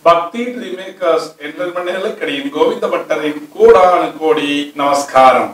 பக்தி ட்ரீமேக்கர்ஸ் என்டர்மனைகளுக்கடியின் கோவிந்த பட்டரின் கோடானு கோடி நமஸ்காரம்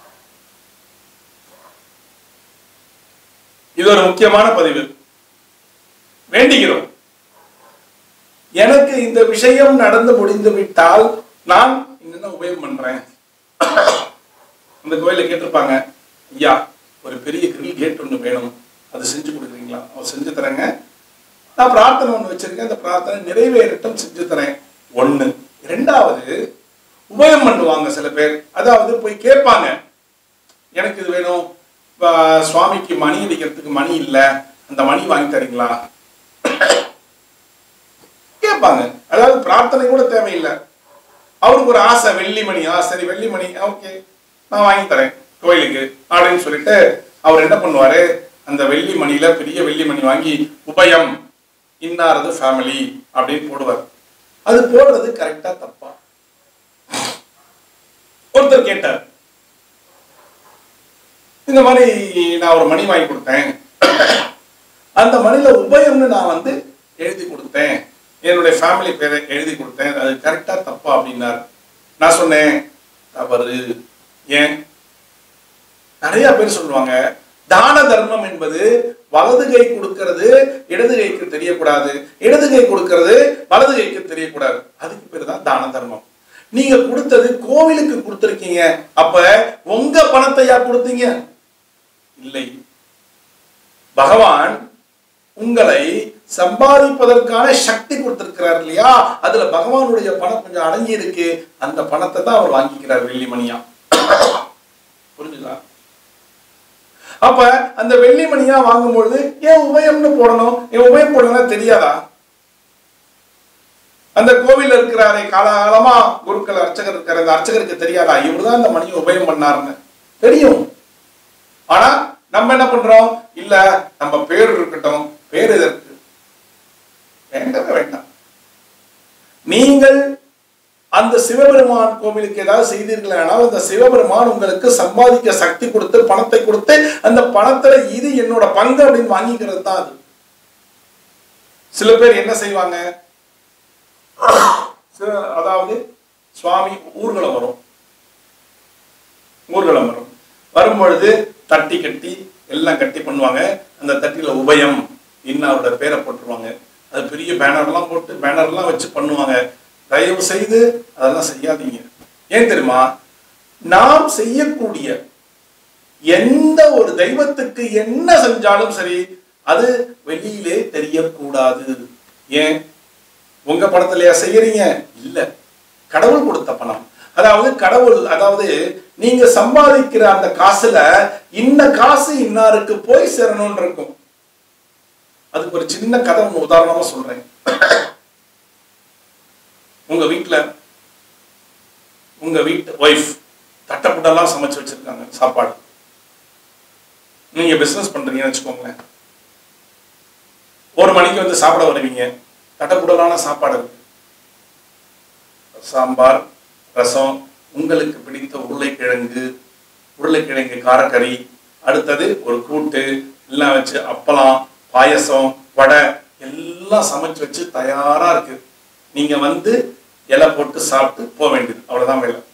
இது ஒரு முக்கியமான பதிவு வேண்டுகிறோம் எனக்கு இந்த விஷயம் நடந்து முடிந்து விட்டால் நான் என்ன உபயோகம் பண்றேன் இந்த கோயில கேட்டிருப்பாங்க ஐயா ஒரு பெரிய கிரில் கேட் ஒன்று வேணும் அது செஞ்சு கொடுக்குறீங்களா அவர் செஞ்சு தரேங்க நான் பிரார்த்தனை ஒன்று வச்சிருக்கேன் அந்த பிரார்த்தனை நிறைவேறட்டும் செஞ்சு தரேன் ஒண்ணு ரெண்டாவது உபயம் பண்ணுவாங்க சில பேர் அதாவது போய் கேட்பாங்க எனக்கு இது வேணும் இப்ப சுவாமிக்கு மணி அடிக்கிறதுக்கு மணி இல்லை அந்த மணி வாங்கி தரீங்களா கேட்பாங்க அதாவது பிரார்த்தனை கூட தேவையில்லை அவருக்கு ஒரு ஆசை வெள்ளி மணி ஆ சரி வெள்ளி மணி ஓகே நான் வாங்கி தரேன் கோயிலுக்கு அப்படின்னு சொல்லிட்டு அவர் என்ன பண்ணுவாரு அந்த வெள்ளி மணியில பெரிய வெள்ளி மணி வாங்கி உபயம் இன்னாரது ஃபேமிலி அப்படின்னு போடுவார் அது போடுறது கரெக்டா தப்பா ஒருத்தர் கேட்டார் இந்த மாதிரி நான் ஒரு மணி வாங்கி கொடுத்தேன் அந்த மணில உபயம்னு நான் வந்து எழுதி கொடுத்தேன் என்னுடைய ஃபேமிலி பேரை எழுதி கொடுத்தேன் அது கரெக்டா தப்பா அப்படின்னார் நான் சொன்னேன் தவறு ஏன் நிறைய பேர் சொல்லுவாங்க தான தர்மம் என்பது வலது கை கொடுக்கிறது இடது கைக்கு தெரியக்கூடாது இடது கை கொடுக்கிறது வலது கைக்கு தெரியக்கூடாது அதுக்கு பேர் தான் தான தர்மம் நீங்க கொடுத்தது கோவிலுக்கு கொடுத்திருக்கீங்க அப்ப உங்க பணத்தையா கொடுத்தீங்க இல்லை பகவான் உங்களை சம்பாதிப்பதற்கான சக்தி கொடுத்திருக்கிறார் இல்லையா அதுல பகவானுடைய பணம் கொஞ்சம் அடங்கி இருக்கு அந்த பணத்தை தான் அவர் வாங்கிக்கிறார் வெள்ளி மணியா புரிஞ்சுதா அப்ப அந்த வெள்ளி மணியா வாங்கும்பொழுது ஏன் உபயம்னு போடணும் ஏன் உபயம் போடணும்னா தெரியாதா அந்த கோவில்ல இருக்கிறாரே காலகாலமா குருக்கள் அர்ச்சகர் இருக்கிற அந்த அர்ச்சகருக்கு தெரியாதா இவர்தான் அந்த மணியை உபயம் பண்ணாருன்னு தெரியும் ஆனா நம்ம என்ன பண்றோம் இல்ல நம்ம பேர் இருக்கட்டும் பேர் எதற்கு வேண்டவே வேண்டாம் நீங்கள் அந்த சிவபெருமான் கோவிலுக்கு ஏதாவது செய்தீர்களானால் அந்த சிவபெருமான் உங்களுக்கு சம்பாதிக்க சக்தி கொடுத்து பணத்தை கொடுத்து அந்த பணத்துல இது என்னோட பங்கு அப்படின்னு வாங்கிக்கிறது தான் அது சில பேர் என்ன செய்வாங்க சில- அதாவது சுவாமி ஊர்வலம் வரும் ஊர்வலம் வரும் வரும்பொழுது தட்டி கட்டி எல்லாம் கட்டி பண்ணுவாங்க அந்த தட்டில உபயம் இன்னாரோட பேரை போட்டுருவாங்க அது பெரிய பேனர்லாம் போட்டு பேனர்லாம் வச்சு பண்ணுவாங்க தயவு செய்து அதெல்லாம் செய்யாதீங்க ஏன் தெரியுமா நாம் செய்யக்கூடிய எந்த ஒரு தெய்வத்துக்கு என்ன செஞ்சாலும் சரி அது வெளியிலே தெரியக்கூடாது ஏன் உங்க பணத்திலயா செய்யறீங்க இல்ல கடவுள் கொடுத்த பணம் அதாவது கடவுள் அதாவது நீங்க சம்பாதிக்கிற அந்த காசுல இன்ன காசு இன்னாருக்கு போய் சேரணும்னு இருக்கும் அதுக்கு ஒரு சின்ன கதை ஒன்று உதாரணமா சொல்றேன் உங்க வீட்ல உங்க வீட்டு ஒய்ஃப் தட்டப்புட்டெல்லாம் சமைச்சு வச்சிருக்காங்க சாப்பாடு நீங்க பிசினஸ் பண்றீங்கன்னு வச்சுக்கோங்களேன் ஒரு மணிக்கு வந்து சாப்பிட வருவீங்க தட்டப்புடலான சாப்பாடு இருக்கு சாம்பார் ரசம் உங்களுக்கு பிடித்த உருளைக்கிழங்கு உருளைக்கிழங்கு காரக்கறி அடுத்தது ஒரு கூட்டு எல்லாம் வச்சு அப்பளம் பாயசம் வடை எல்லாம் சமைச்சு வச்சு தயாரா இருக்கு நீங்க வந்து இலை போட்டு சாப்பிட்டு போக வேண்டியது அவ்வளவுதான் வேலை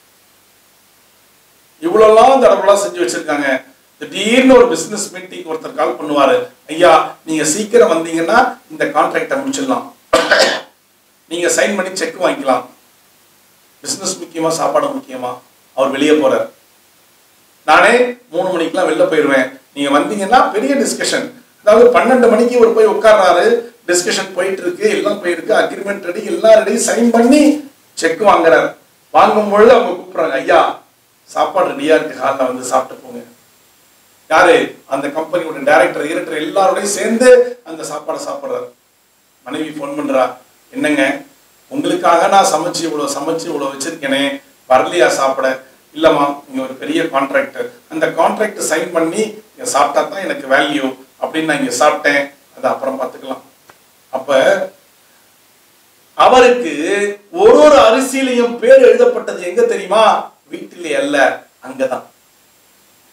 இவ்வளவுலாம் தடவைலாம் செஞ்சு வச்சிருக்காங்க திடீர்னு ஒரு பிசினஸ் மீட்டிங் ஒருத்தர் கால் பண்ணுவாரு ஐயா நீங்க சீக்கிரம் வந்தீங்கன்னா இந்த கான்ட்ராக்டை முடிச்சிடலாம் நீங்க சைன் பண்ணி செக் வாங்கிக்கலாம் பிசினஸ் முக்கியமா சாப்பாடு முக்கியமா அவர் வெளியே போறார் நானே மூணு மணிக்கெல்லாம் வெளில போயிடுவேன் நீங்க வந்தீங்கன்னா பெரிய டிஸ்கஷன் அதாவது பன்னெண்டு மணிக்கு ஒரு போய் உட்கார்றாரு டிஸ்கஷன் போயிட்டு இருக்கு எல்லாம் போயிருக்கு அக்ரிமெண்ட் ரெடி எல்லாம் ரெடி சைன் பண்ணி செக் வாங்குறாரு வாங்கும் பொழுது அவங்க கூப்பிடுறாங்க ஐயா சாப்பாடு ரெடியா இருக்கு ஹாலில் வந்து சாப்பிட்டு போங்க யாரு அந்த கம்பெனியோட டைரக்டர் டைரக்டர் எல்லாரோடையும் சேர்ந்து அந்த சாப்பாடை சாப்பிடுறாரு மனைவி ஃபோன் பண்றா என்னங்க உங்களுக்காக நான் சமைச்சு இவ்வளவு சமைச்சு இவ்வளவு வச்சிருக்கேனே வரலையா சாப்பிட இல்லம்மா இங்க ஒரு பெரிய கான்ட்ராக்ட் அந்த கான்ட்ராக்ட் சைன் பண்ணி இங்க சாப்பிட்டா தான் எனக்கு வேல்யூ அப்படின்னு நான் இங்க சாப்பிட்டேன் அதை அப்புறம் பார்த்துக்கலாம் அப்ப அவருக்கு ஒரு ஒரு அரிசியிலையும் பேர் எழுதப்பட்டது எங்க தெரியுமா வீட்டிலே அல்ல அங்கதான்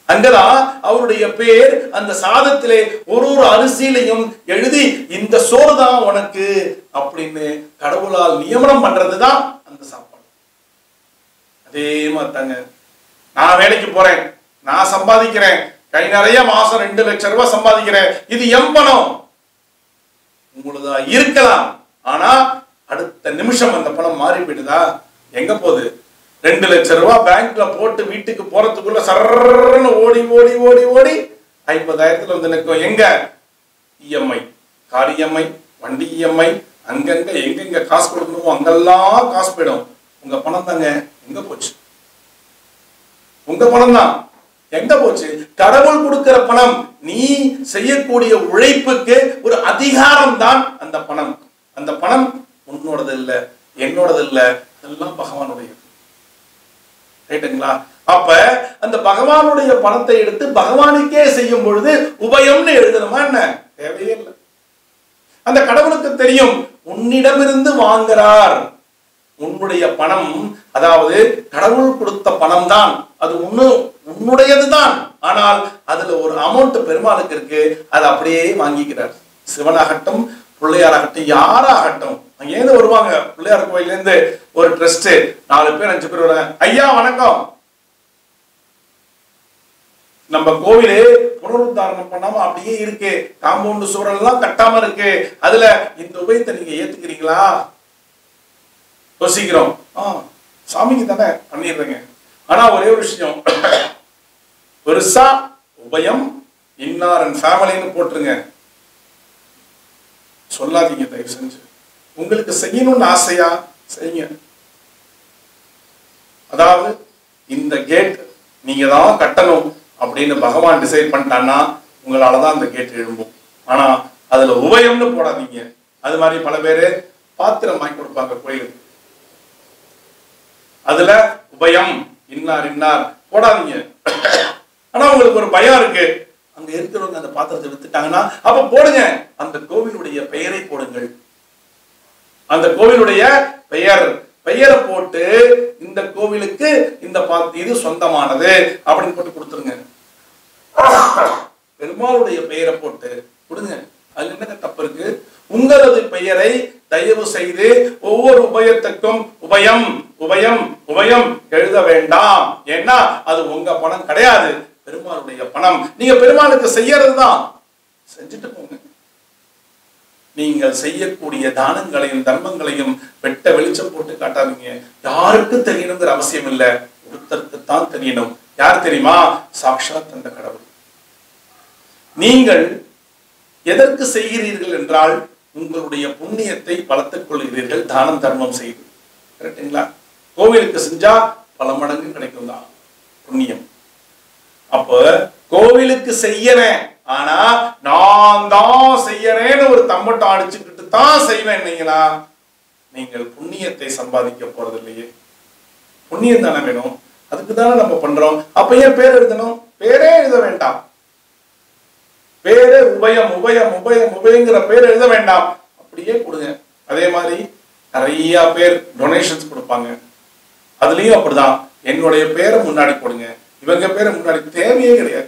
அங்கதான் அவருடைய பேர் அந்த சாதத்திலே ஒரு ஒரு அரிசியிலையும் எழுதி இந்த சோறு தான் உனக்கு அப்படின்னு கடவுளால் நியமனம் பண்றதுதான் அந்த சாப்பாடு அதே மாதிரி தாங்க நான் வேலைக்கு போறேன் நான் சம்பாதிக்கிறேன் கை நிறைய மாசம் ரெண்டு லட்சம் ரூபாய் சம்பாதிக்கிறேன் இது எம் பணம் உங்களுதா இருக்கலாம் ஆனா அடுத்த நிமிஷம் அந்த பணம் மாறி போயிடுதா எங்க போகுது ரெண்டு லட்சம் ரூபாய் பேங்க்ல போட்டு வீட்டுக்கு போறதுக்குள்ள சர்ன்னு ஓடி ஓடி ஓடி ஓடி ஐம்பதாயிரத்துல வந்து நிற்கும் எங்க இஎம்ஐ கார் இஎம்ஐ வண்டி இஎம்ஐ அங்கங்க எங்கெங்க காசு கொடுக்கணுமோ அங்கெல்லாம் காசு போயிடும் உங்க பணம் தாங்க எங்க போச்சு உங்க பணம் தான் எங்க போச்சு கடவுள் கொடுக்கிற பணம் நீ செய்யக்கூடிய உழைப்புக்கு ஒரு அதிகாரம் தான் அந்த பணம் அந்த பணம் உன்னோடது இல்ல என்னோடது இல்ல அதெல்லாம் பகவானுடையது ரைட்டுங்களா அப்ப அந்த பகவானுடைய பணத்தை எடுத்து பகவானுக்கே செய்யும் பொழுது உபயம்னு எழுதணுமா என்ன தேவையே இல்லை அந்த கடவுளுக்கு தெரியும் உன்னிடமிருந்து வாங்குறார் உன்னுடைய பணம் அதாவது கடவுள் கொடுத்த பணம் தான் அது உன்னு உன்னுடையது தான் ஆனால் அதுல ஒரு அமௌண்ட் பெருமாளுக்கு இருக்கு அதை அப்படியே வாங்கிக்கிறார் சிவனாகட்டும் பிள்ளையாராகட்டும் யாராகட்டும் அங்கேருந்து வருவாங்க பிள்ளையார் கோயில்ல இருந்து ஒரு ட்ரஸ்ட் நாலு பேர் அஞ்சு பேர் வராங்க ஐயா வணக்கம் நம்ம கோவிலு புனருத்தாரணம் பண்ணாம அப்படியே இருக்கு காம்பவுண்ட் சுவரெல்லாம் எல்லாம் கட்டாம இருக்கு அதுல இந்த உபயத்தை நீங்க ஏத்துக்கிறீங்களா யோசிக்கிறோம் ஆ சாமிக்கு தானே பண்ணிடுறேங்க ஆனா ஒரே ஒரு விஷயம் பெருசா உபயம் இன்னார் அண்ட் ஃபேமிலின்னு போட்டுருங்க சொல்லாதீங்க தயவு செஞ்சு உங்களுக்கு செய்யணும்னு ஆசையா செய்யுங்க அதாவது இந்த கேட் நீங்க தான் கட்டணும் அப்படின்னு பகவான் டிசைட் பண்ணிட்டான்னா உங்களால தான் அந்த கேட் எழும்பும் ஆனா அதுல உபயம்னு போடாதீங்க அது மாதிரி பல பேரு பாத்திரம் வாங்கி கொடுப்பாங்க கோயிலுக்கு அதுல உபயம் இன்னார் இன்னார் போடாதீங்க ஆனா உங்களுக்கு ஒரு பயம் இருக்கு அங்க இருக்கிறவங்க அந்த பாத்திரத்தை வித்துட்டாங்கன்னா அப்ப போடுங்க அந்த கோவிலுடைய பெயரை போடுங்கள் அந்த கோவிலுடைய பெயர் பெயரை போட்டு இந்த கோவிலுக்கு இந்த பா- இது சொந்தமானது அப்படின்னு போட்டு கொடுத்துருங்க பெருமாளுடைய பெயரை போட்டு கொடுங்க அதுல என்னங்க தப்பு இருக்கு உங்களது பெயரை தயவு செய்து ஒவ்வொரு உபயத்துக்கும் உபயம் உபயம் உபயம் எழுத வேண்டாம் ஏன்னா அது உங்க பணம் கிடையாது பெருமாளுடைய பணம் நீங்க பெருமாளுக்கு செய்யறது தான் செஞ்சுட்டு போங்க நீங்கள் செய்யக்கூடிய தானங்களையும் தர்மங்களையும் வெட்ட வெளிச்சம் போட்டு காட்டாதீங்க யாருக்கும் தெரியணுங்கிற அவசியம் இல்லை ஒருத்தருக்கு தான் தெரியணும் யார் தெரியுமா சாக்ஷாத் அந்த கடவுள் நீங்கள் எதற்கு செய்கிறீர்கள் என்றால் உங்களுடைய புண்ணியத்தை வளர்த்துக் கொள்கிறீர்கள் தானம் தர்மம் செய்து கரெக்டுங்களா கோவிலுக்கு செஞ்சா பல மடங்கு கிடைக்கும் தான் புண்ணியம் அப்ப கோவிலுக்கு செய்யறேன் ஆனா நான் தான் செய்யறேன்னு ஒரு தம்பட்டம் அடிச்சுக்கிட்டு தான் செய்வேன் நீங்களா நீங்கள் புண்ணியத்தை சம்பாதிக்க போறது இல்லையே புண்ணியம் தானே வேணும் அதுக்கு தானே நம்ம பண்றோம் அப்ப ஏன் பேர் எழுதணும் பேரே எழுத வேண்டாம் பேரே உபயம் உபயம் உபயம் உபயங்கிற பேர் எழுத வேண்டாம் அப்படியே கொடுங்க அதே மாதிரி நிறைய பேர் டொனேஷன்ஸ் கொடுப்பாங்க அதுலயும் அப்படிதான் என்னுடைய பேரை முன்னாடி போடுங்க இவங்க பேரை முன்னாடி தேவையே கிடையாது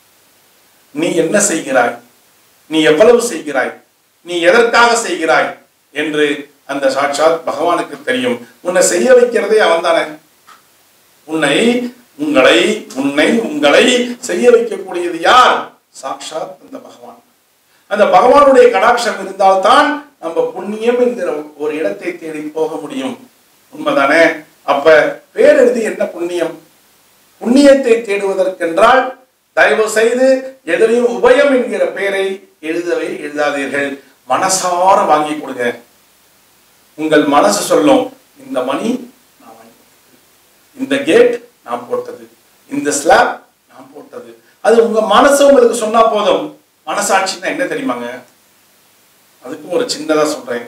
நீ என்ன செய்கிறாய் நீ எவ்வளவு செய்கிறாய் நீ எதற்காக செய்கிறாய் என்று அந்த சாட்சாத் பகவானுக்கு தெரியும் உன்னை செய்ய வைக்கிறதே அவன் தானே உன்னை உங்களை உன்னை உங்களை செய்ய வைக்கக்கூடியது யார் சாக்ஷாத் அந்த பகவான் அந்த பகவானுடைய கடாட்சம் இருந்தால்தான் நம்ம புண்ணியம் என்கிற ஒரு இடத்தை தேடி போக முடியும் உண்மைதானே அப்ப பேர் எழுதி என்ன புண்ணியம் புண்ணியத்தை தேடுவதற்கென்றால் தயவு செய்து எதிலையும் உபயம் என்கிற பெயரை எழுதவே எழுதாதீர்கள் மனசார வாங்கி கொடுங்க உங்கள் மனசு சொல்லும் இந்த மணி நான் வாங்கி கொடுத்தது. இந்த கேட் நான் போட்டது இந்த ஸ்லாப் நான் போட்டது அது உங்க மனசு உங்களுக்கு சொன்னா போதும் மனசாட்சின்னா என்ன தெரியுமாங்க அதுக்கும் ஒரு சின்னதா சொல்றேன்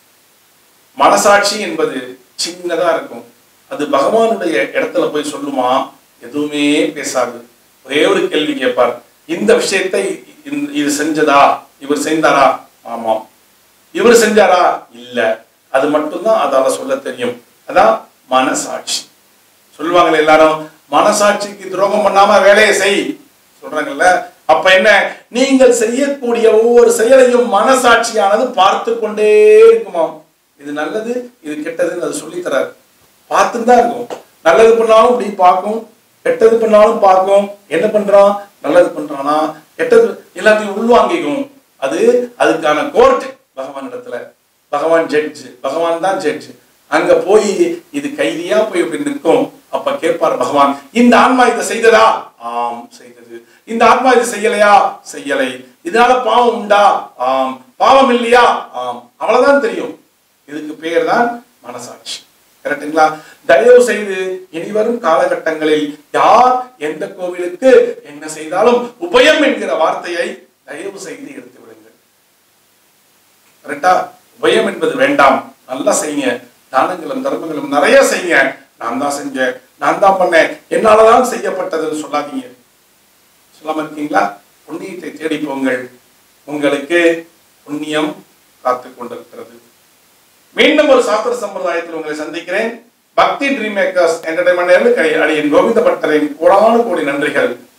மனசாட்சி என்பது சின்னதா இருக்கும் அது பகவானுடைய இடத்துல போய் சொல்லுமா எதுவுமே பேசாது ஒரே ஒரு கேள்வி கேட்பார் இந்த விஷயத்தை இந்த- இது செஞ்சதா இவர் செஞ்சாரா ஆமாம் இவர் செஞ்சாரா இல்ல அது மட்டும்தான் அதால சொல்ல தெரியும் அதான் மனசாட்சி சொல்லுவாங்களே எல்லாரும் மனசாட்சிக்கு துரோகம் பண்ணாம வேலையை செய் சொல்றாங்கல்ல அப்ப என்ன நீங்கள் செய்யக்கூடிய ஒவ்வொரு செயலையும் மனசாட்சியானது பார்த்து கொண்டே இருக்குமாம் இது நல்லது இது கெட்டதுன்னு அது சொல்லி தராரு பார்த்துன்னு தான் இருக்கும் நல்லது பண்ணாலும் இப்படி பார்க்கும் கெட்டது பண்ணாலும் பார்க்கும் என்ன பண்றான் நல்லது பண்றானா கெட்டது எல்லாத்தையும் உள்வாங்கிக்கும் அது அதுக்கான கோர்ட் பகவான் இடத்துல பகவான் ஜட்ஜ் பகவான் தான் ஜட்ஜ் அங்க போய் இது கைதியா போய் இப்படி நிற்கும் அப்ப கேட்பார் பகவான் இந்த ஆன்மா இதை செய்ததா ஆம் செய்தது இந்த ஆத்மா இது செய்யலையா செய்யலை இதனால பாவம் உண்டா ஆம் பாவம் இல்லையா ஆம் அவ்வளவுதான் தெரியும் இதுக்கு பேர் தான் மனசாட்சி கரெக்டுங்களா தயவு செய்து இனிவரும் காலகட்டங்களில் யார் எந்த கோவிலுக்கு என்ன செய்தாலும் உபயம் என்கிற வார்த்தையை தயவு செய்து எடுத்து விடுங்கள் கரெக்டா உபயம் என்பது வேண்டாம் நல்லா செய்யுங்க தானங்களும் தர்மங்களும் நிறைய செய்யுங்க நான் தான் செஞ்சேன் நான் தான் பண்ணேன் என்னாலதான் செய்யப்பட்டதுன்னு சொல்லாதீங்க சொல்லாம இருக்கீங்களா புண்ணியத்தை தேடி போங்கள் உங்களுக்கு புண்ணியம் காத்து கொண்டிருக்கிறது மீண்டும் ஒரு சாஸ்திர சம்பிரதாயத்தில் உங்களை சந்திக்கிறேன் பக்தி ட்ரீம் மேக்கர்ஸ் என்டர்டைன்மெண்ட் அடியன் கோவிந்த பட்டரின் கோடானு கோடி நன்றிகள்